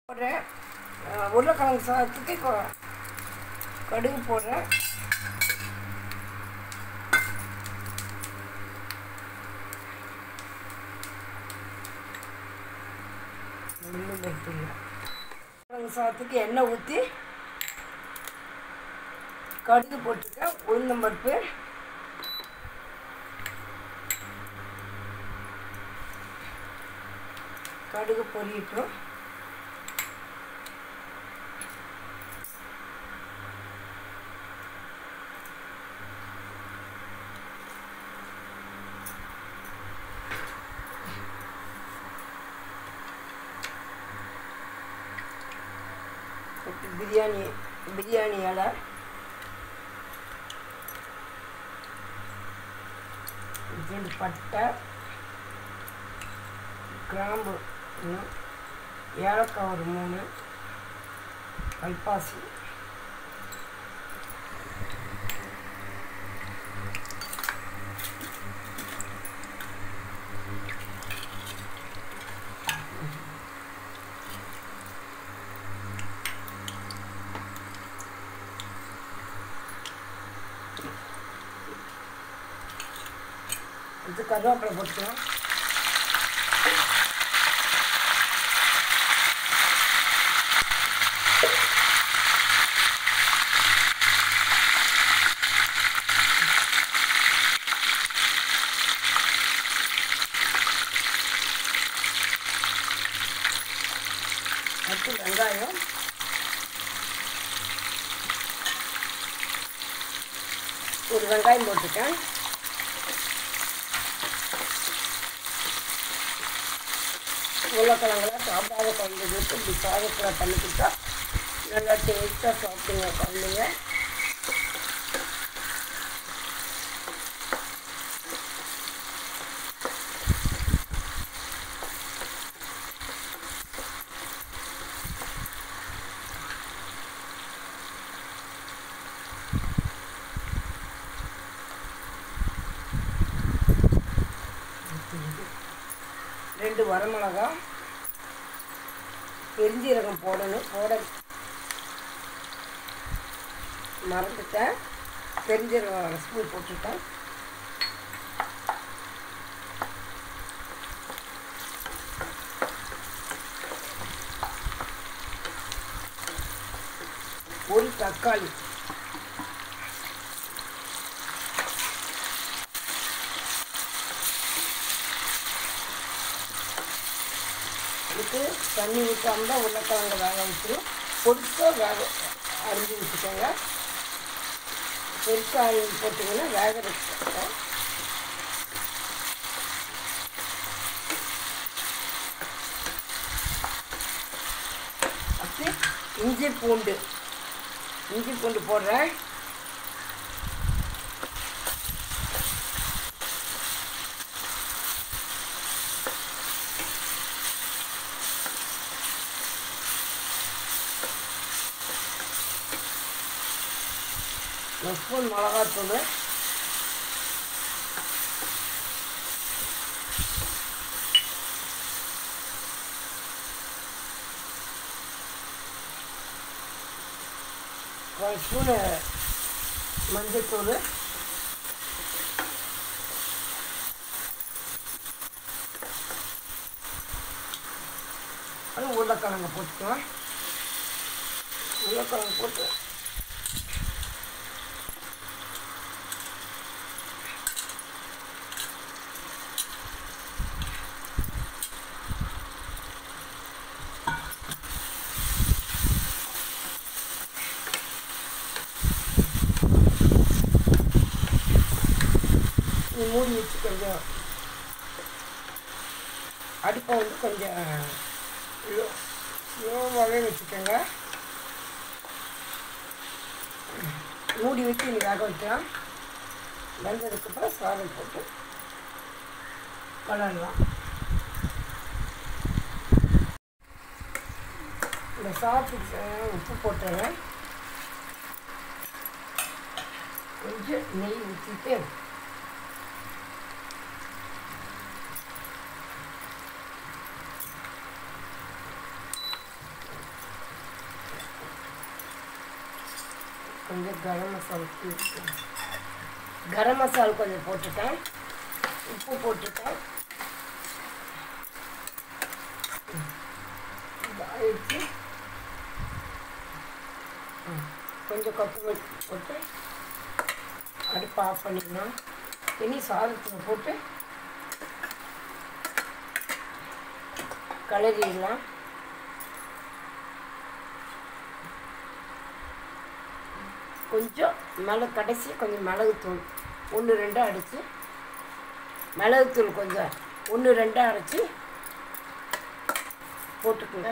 போடுறேன் அஹ் உருளைக்கிழங்கு சாதத்துக்கு கொ- கடுகு போடுறேன் ஒன்றும் பருப்பில்லை உருளைக்கிழங்கு சாதத்துக்கு எண்ணெய் ஊற்றி கடுகு போட்டுருக்கேன் உளுந்தம்பருப்பு கடுகு பொரியட்டும் அடுத்து பிரியாணி பிரியாணி இலை ரெண்டு பட்டை கிராம்பு ஒன்று ஏலக்காய் ஒரு மூணு கல்பாசி இது கருவேப்பிலை போட்டுக்கலாம் அடுத்து வெங்காயம் ஒரு வெங்காயம் போட்டுட்டேன் உருளைக்கிழங்குலாம் சாப்பிடாத குழந்தைங்களுக்கு இப்படி சாதத்தில் பண்ணி கொடுத்தா நல்லா டேஸ்ட்டாக சாப்பிடுங்க குழந்தைங்க ரெண்டு வரமிளகா பெருஞ்சீரகம் போடணும் போட மறந்துட்டேன் பெருஞ்சீரகம் அரை ஸ்பூன் போட்டுட்டேன் ஒரு தக்காளி இதுக்கு தண்ணி ஊற்றாம தான் உருளைக்கிழங்கு வேக வைக்கணும் பொருசாக வேக அரிஞ்சு வச்சுக்கோங்க பெருசாக அரிஞ்சு போட்டிங்கன்னா வேக வச்சுக்கோங்க அடுத்து இஞ்சி பூண்டு இஞ்சி பூண்டு போடுறேன் ஒரு ஸ்பூன் மிளகாத்தூள் ஒரு ஸ்பூனு மஞ்சத்தூள் அது உருளைக்கிழங்கு போட்டுக்கலாம் உருளைக்கிழங்கு போட்டு நீ மூடி வச்சு கொஞ்சம் அடுப்பை வந்து கொஞ்சம் லோ ஸ்லோவாகவே வச்சுக்கோங்க மூடி வச்சு நீ வேக வைக்கலாம் வெந்ததுக்கப்புறம் சாதம் போட்டு வளரலாம் இந்த சாதத்துக்கு உப்பு போட்டுறேன் கொஞ்சம் நெய் ஊற்றிட்டு கொஞ்சம் கரம் மசாலா தூள் கரம் மசாலா கொஞ்சம் போட்டுட்டேன் உப்பு போட்டுட்டேன் இது ஆயிடுச்சு ம். கொஞ்சம் கொத்தமல்லி போட்டு அடுப்பு ஆஃப் பண்ணிடலாம் இனி சாதத்தில் போட்டு கிளறிடலாம் கொஞ்சம் மிளகு கடைசி கொஞ்சம் மிளகுத்தூள் ஒன்று ரெண்டாக அடித்து மிளகுத்தூள் கொஞ்சம் ஒன்று ரெண்டாக அரைச்சி போட்டுக்குங்க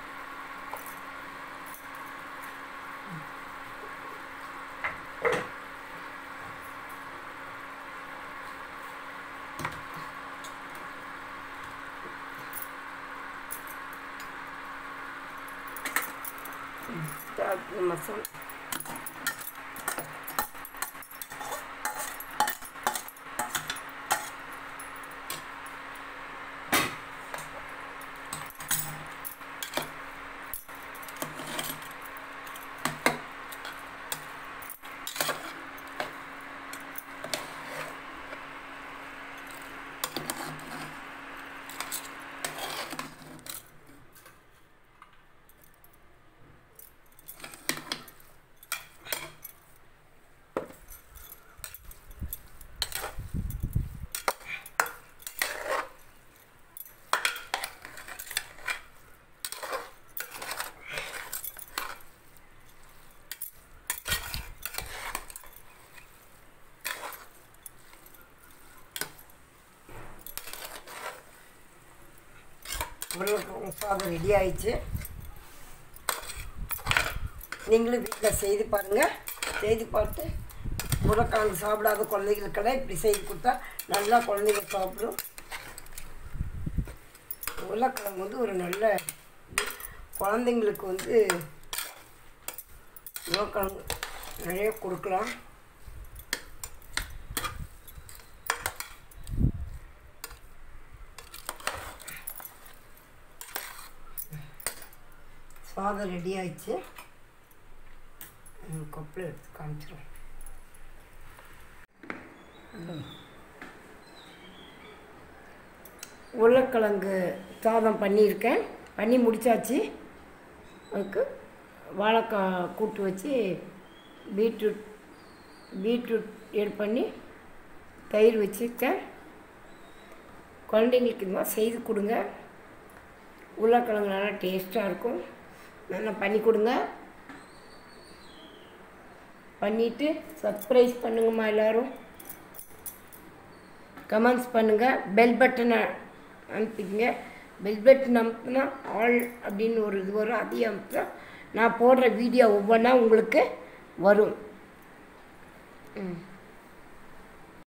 சாப்பிட்டு மசாலா உருளைக்கிழங்கு சாதம் ரெடி ஆயிடுச்சு நீங்களும் வீட்டில் செய்து பாருங்கள் செய்து பார்த்து உருளைக்கிழங்கு சாப்பிடாத குழந்தைகளுக்கெல்லாம் இப்படி செய்து கொடுத்தா நல்லா குழந்தைங்க சாப்பிடும் உருளைக்கிழங்கு வந்து ஒரு நல்ல இது. குழந்தைங்களுக்கு வந்து உருளைக்கிழங்கு நிறைய கொடுக்கலாம் சாதம் ரெடி ஆயிடுச்சு கொப்பில் எடுத்து காமிச்சிடும் உருளைக்கிழங்கு சாதம் பண்ணியிருக்கேன் பண்ணி முடிச்சாச்சு அதுக்கு வாழைக்காய் கூட்டு வச்சு பீட்ரூட் பீட்ரூட் ஏட் பண்ணி தயிர் வச்சுருக்கேன் குழந்தைங்களுக்கு இது மாதிரி செய்து கொடுங்க உருளைக்கிழங்கு நல்லா டேஸ்ட்டாக இருக்கும் நல்லா பண்ணி கொடுங்க பண்ணிவிட்டு சர்ப்ரைஸ் பண்ணுங்கம்மா எல்லோரும் கமெண்ட்ஸ் பண்ணுங்கள் பெல் பட்டனை அனுப்பிக்கங்க பெல் பட்டன் அமுத்துனா ஆல் அப்படின்னு ஒரு இது வரும் அதையும் அமுத்துனா நான் போடுற வீடியோ ஒவ்வொன்றா உங்களுக்கு வரும் ம்